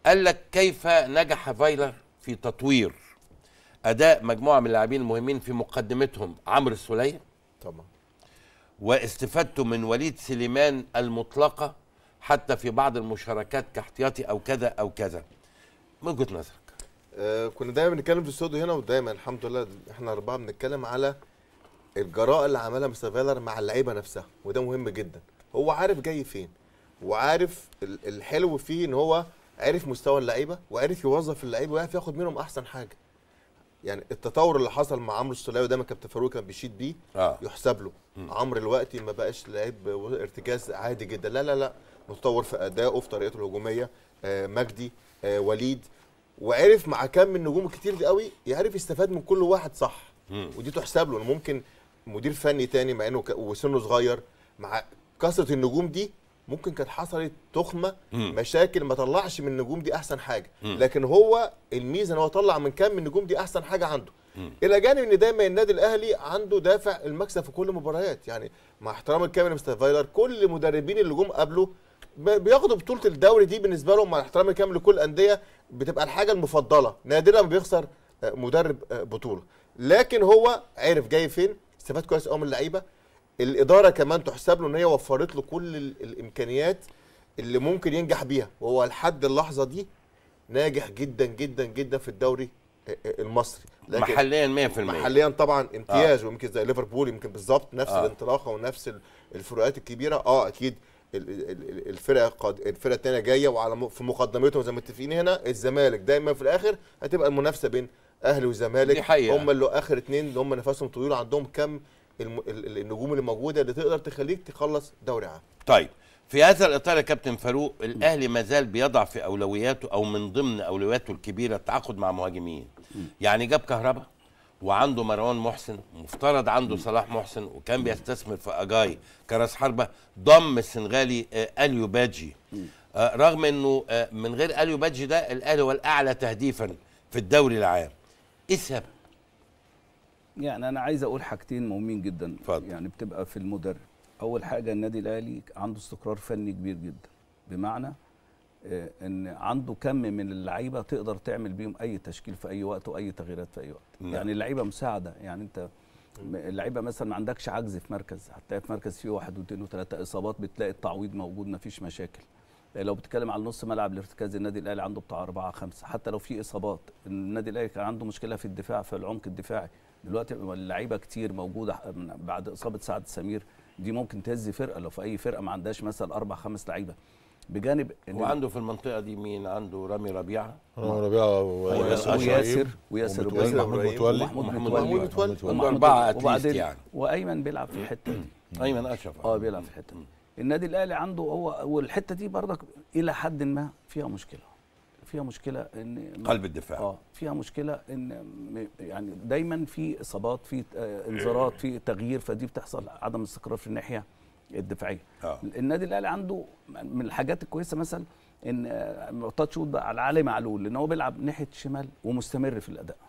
قال لك كيف نجح فايلر في تطوير اداء مجموعه من اللاعبين المهمين في مقدمتهم عمرو السوليه طبعا واستفدت من وليد سليمان المطلقه حتى في بعض المشاركات كاحتياطي او كذا او كذا من وجهه نظرك آه كنا دايما بنتكلم في الاستوديو هنا ودايما الحمد لله احنا اربعه بنتكلم على الجراءه اللي عملها مستر فايلر مع اللعيبه نفسها وده مهم جدا هو عارف جاي فين وعارف ال- الحلو فيه ان هو عرف مستوى اللعيبه وعرف يوظف اللعيبه ويعرف ياخد منهم احسن حاجه يعني التطور اللي حصل مع عمرو السوليه ودايما كابتن فاروق كان بيشيد بيه اه يحسب له عمرو دلوقتي ما بقاش لعيب ارتكاز عادي جدا لا لا لا متطور في ادائه في طريقته الهجوميه آه مجدي آه وليد وعرف مع كم من النجوم الكتير دي قوي يعرف يستفاد من كل واحد صح مم. ودي تحسب له إنه ممكن مدير فني تاني مع انه ك- وسنه صغير مع كثره النجوم دي ممكن كانت حصلت تخمه مم. مشاكل ما طلعش من النجوم دي احسن حاجه مم. لكن هو الميزه ان هو طلع من كام من النجوم دي احسن حاجه عنده مم. الى جانب ان دايما النادي الاهلي عنده دافع المكسب في كل المباريات يعني مع احترام الكامل لمستر فايلر كل المدربين اللي جم قبله ب- بياخدوا بطوله الدوري دي بالنسبه لهم مع احترام الكامل لكل الانديه بتبقى الحاجه المفضله نادرا ما بيخسر آه، مدرب آه، بطوله لكن هو عرف جاي فين استفاد كويس قوي من اللعيبه الاداره كمان تحسب له ان هي وفرت له كل ال- الامكانيات اللي ممكن ينجح بيها وهو لحد اللحظه دي ناجح جدا جدا جدا في الدوري آه، آه، المصري لكن محليا 100% محليا طبعا امتياز آه. ويمكن زي ليفربول يمكن بالظبط نفس آه. آه. الانطلاقه ونفس ال- الفروقات الكبيره اه اكيد ال- ال- ال- الفرقه قد الفرقه الثانيه جايه وعلى م- في مقدمتهم زي ما متفقين هنا الزمالك دايما في الاخر هتبقى المنافسه بين اهلي وزمالك دي حقيقة. هم اللي اخر اتنين اللي هم نفسهم طويل عندهم كم الم... ال- ال- النجوم اللي موجوده اللي تقدر تخليك تخلص دوري عام طيب في هذا الاطار يا كابتن فاروق الاهلي ما زال بيضع في اولوياته او من ضمن اولوياته الكبيره التعاقد مع مهاجمين يعني جاب كهربا وعنده مروان محسن مفترض عنده صلاح محسن وكان بيستثمر في اجاي كراس حربه ضم السنغالي آه، اليو باجي آه، رغم انه آه، من غير اليو باجي ده الاهلي هو الاعلى تهديفا في الدوري العام ايه السبب يعني انا عايز اقول حاجتين مهمين جدا اتفضل. يعني بتبقى في المدرب اول حاجه النادي الاهلي عنده استقرار فني كبير جدا بمعنى آه، ان عنده كم من اللعيبه تقدر تعمل بيهم اي تشكيل في اي وقت واي تغييرات في اي وقت نعم. يعني اللعيبه مساعده يعني انت م- اللعيبه مثلا ما عندكش عجز في مركز هتلاقي في مركز فيه واحد واثنين وثلاثه اصابات بتلاقي التعويض موجود ما فيش مشاكل لو بتتكلم على نص ملعب الارتكاز النادي الاهلي عنده بتاع أربعة خمسة حتى لو في اصابات النادي الاهلي كان عنده مشكله في الدفاع في العمق الدفاعي دلوقتي اللعيبه كتير موجوده من بعد اصابه سعد سمير دي ممكن تهز فرقه لو في اي فرقه ما عندهاش مثلا اربع خمس لعيبه بجانب إن وعنده في المنطقه دي مين عنده رامي ربيعه رامي ربيعه و- وياسر وياسر وياسر ومتولي، إبراهيم محمود متولي ومحمود محمود متولي متولي. عنده ومحمود- اربعه اتليست وبعدين يعني وايمن بيلعب في الحته دي ايمن اشرف اه بيلعب في الحته دي النادي الاهلي عنده هو والحته دي برضك الى حد ما فيها مشكله فيها مشكله ان قلب الدفاع اه فيها مشكله ان م- يعني دايما في اصابات في آه، انذارات في تغيير فدي بتحصل عدم استقرار في الناحيه الدفاعيه اه النادي الاهلي عنده من الحاجات الكويسه مثلا ان آه، معتاد شوط بقى على علي معلول لان هو بيلعب ناحيه الشمال ومستمر في الاداء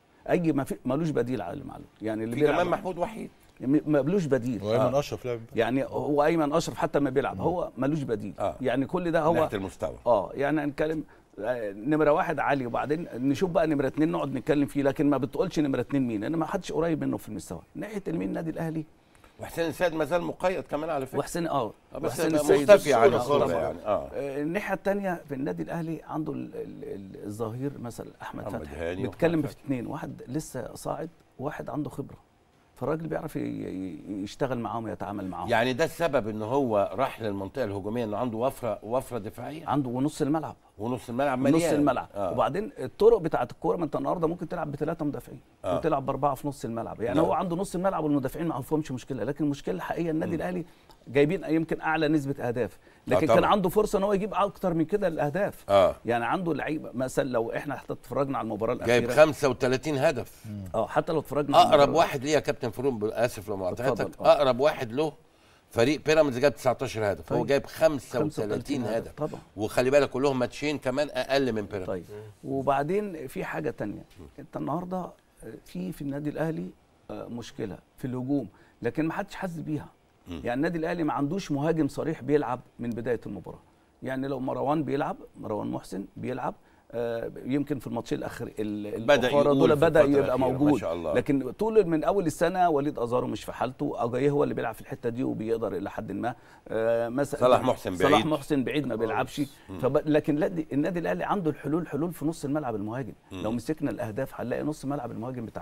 اي ما في ملوش بديل علي معلول يعني اللي في كمان بيلعب محمود وحيد م- ملوش بديل وايمن اشرف لعب يعني هو ايمن اشرف حتى ما بيلعب هو ملوش بديل آه. يعني كل ده هو ناحيه المستوى اه يعني هنتكلم آه، نمره واحد علي وبعدين نشوف بقى نمره اتنين نقعد نتكلم فيه لكن ما بتقولش نمره اتنين مين لان ما حدش قريب منه في المستوى ناحيه اليمين النادي الاهلي وحسين السيد ما زال مقيد كمان على فكره وحسين اه آه، بس وحسين يبقى السيد مختفي عن الصورة الصوره خالص. يعني اه آه، الناحيه الثانيه في النادي الاهلي عنده ال- ال- ال- الظهير مثلا احمد محمد فتحي هاني بيتكلم وأحمد في اثنين واحد لسه صاعد وواحد عنده خبره فالراجل بيعرف ي- ي- يشتغل معاهم يتعامل معاهم يعني ده السبب ان هو راح للمنطقه الهجوميه انه عنده وفره وفره دفاعيه عنده ونص الملعب ونص الملعب مليان نص الملعب آه. آه. وبعدين الطرق بتاعت الكوره ما انت النهارده ممكن تلعب بثلاثه مدافعين آه. آه. وتلعب باربعه في نص الملعب يعني نعم. هو عنده نص الملعب والمدافعين ما فيهمش مشكله لكن المشكله الحقيقيه النادي الاهلي جايبين يمكن اعلى نسبه اهداف لكن طبعاً. كان عنده فرصه ان هو يجيب اكتر من كده الاهداف اه يعني عنده لعيبه مثلا لو احنا حتى اتفرجنا على المباراه جايب الاخيره 35 هدف اه حتى لو اتفرجنا على اقرب المباراة- واحد ليه يا كابتن فاروق اسف لو مقاطعتك اتفضل. آه. اقرب واحد له فريق بيراميدز جاب 19 هدف هو طيب. جايب 35 35 هدف طبعا وخلي بالك كلهم ماتشين كمان اقل من بيراميدز طيب وبعدين في حاجه تانية انت النهارده في في النادي الاهلي آه، مشكله في الهجوم لكن ما حدش حاسس بيها مم. يعني النادي الاهلي ما عندوش مهاجم صريح بيلعب من بدايه المباراه يعني لو مروان بيلعب مروان محسن بيلعب آه، يمكن في الماتشين الاخر ال- بدأ الأخرى يقول دول في بدا الفترة يبقى الأخيرة، موجود ما شاء الله. لكن طول من اول السنه وليد ازارو مش في حالته اجايه هو اللي بيلعب في الحته دي وبيقدر الى حد ما آه، مثلا صلاح محسن صلاح بعيد. محسن بعيد ما بيلعبش فب... لكن لا- النادي الاهلي عنده الحلول حلول في نص الملعب المهاجم لو مسكنا الاهداف هنلاقي نص ملعب المهاجم بتاع